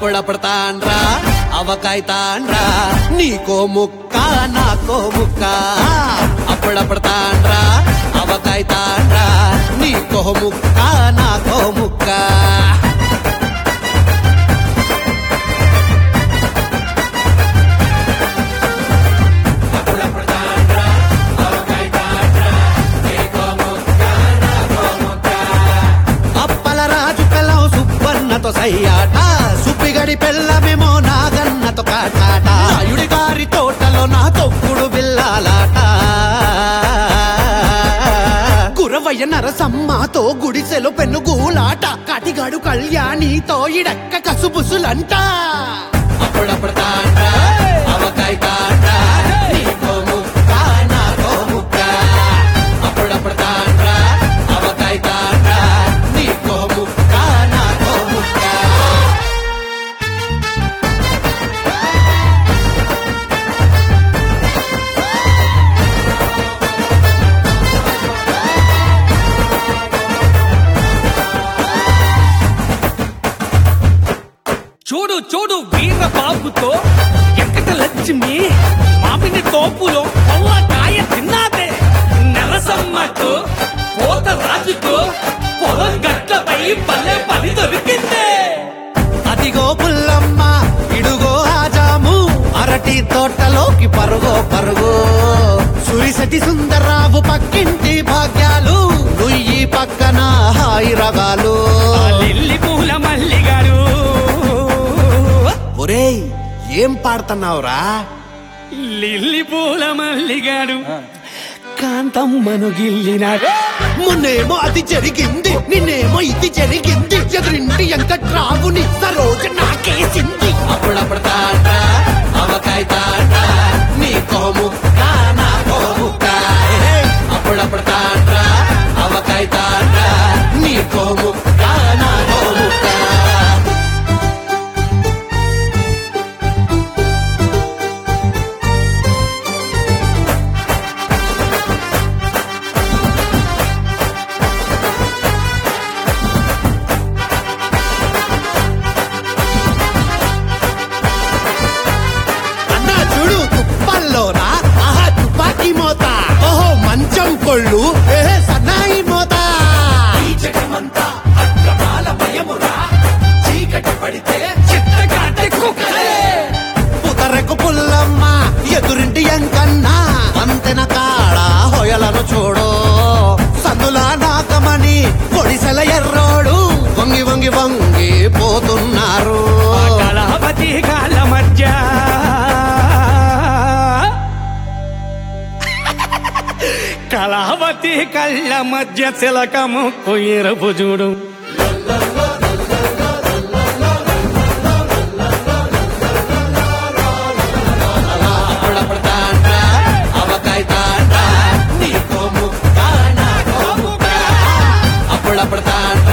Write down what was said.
అప్పుడప్పుడు తాండ్రా అవకాయ తాండ్రా నీకో ముక్క నాకో ముక్క అప్పుడప్పుడు తాండ్రా అవకాయ తాండ్రా నీకో ముక్క నాకో ముక్క అప్పల రాజు పెళ్ళం సుబ్బన్నతో సయ్యాట సుబ్బిగడి పెళ్ళమేమో నాగన్నతో కాటాట నాయుడి గారి తోటలో నా తొక్కుడు బిల్లాలాట గురవయ్య నరసమ్మతో గుడిసెలో పెనుగూలాట కటిగాడు కళ్యాణితో ఇడక్క కసుబుసులంట అప్పుడప్పుడు తాండ్రా అవకాయ తాండ్రా నీకో ముక్క నాకో ముక్క అప్పుడప్పుడు తాండ్రా అవకాయ తాండ్రా నీకో ముక్క నాకో ముక్క చూడు చూడు వీర బాబుతో ఎక్కట లక్ష్మి మామిడి తోపులో కాయ తిన్నాదే నరసమ్మకు పోత రాజుకు పొలం గట్లపై పల్లె పని దొరికిందే అదిగో పుల్లమ్మ ఇడుగో ఆజాము అరటి తోటలోకి పరుగో పరుగు సురిసటి సుందర్రావు పక్కింటి భాగ్యాలు నుయ్యి పక్కన హాయి రగాలు ఆ లిల్లి పూల మల్లిగాడు ఒరేయ్ ఏం పాడుతున్నావురా లిల్లి పూల మల్లిగాడు కాంతమ్మను గిల్లినాడు మొన్నేమో అది జరిగింది నిన్నేమో ఇది జరిగింది ఎదురింటి వెంకట్రావుని సరోజ నాకేసింది అప్పుడప్పుడు తాండ్రా అవకాయ తాండ్రా నీ కోముక్క నా కోముక్క అప్పుడప్పుడు తాండ్రా అవకాయ తాండ్రా నీ కోముక్క నా కోముక్క అన్నా చూడు తుప్పల్లోనా ఆహా తుపాకీ మోత ఓహో మంచం కొళ్ళు ఏహే సన్నాయి మోత చిత్తకాటి కుక్కలే పుతరకు పుల్లమ్మ ఎదురింటి ఎంకన్నా అంతెన కాడ హొయలను చూడు సందుల నాకమని పొడిసెల ఎర్రోడు వంగి వంగి వంగి పోతున్నారు కళావతి కాళ్ళ మధ్య కళావతి కళ్ళ మధ్య చిలకము కొయ్యరపు చూడు అప్పుడప్పుడు తాండ్రా, అవకాయ తాండ్రా, నీకో ముక్క, నాకో ముక్క. అప్పుడప్పుడు తాండ్రా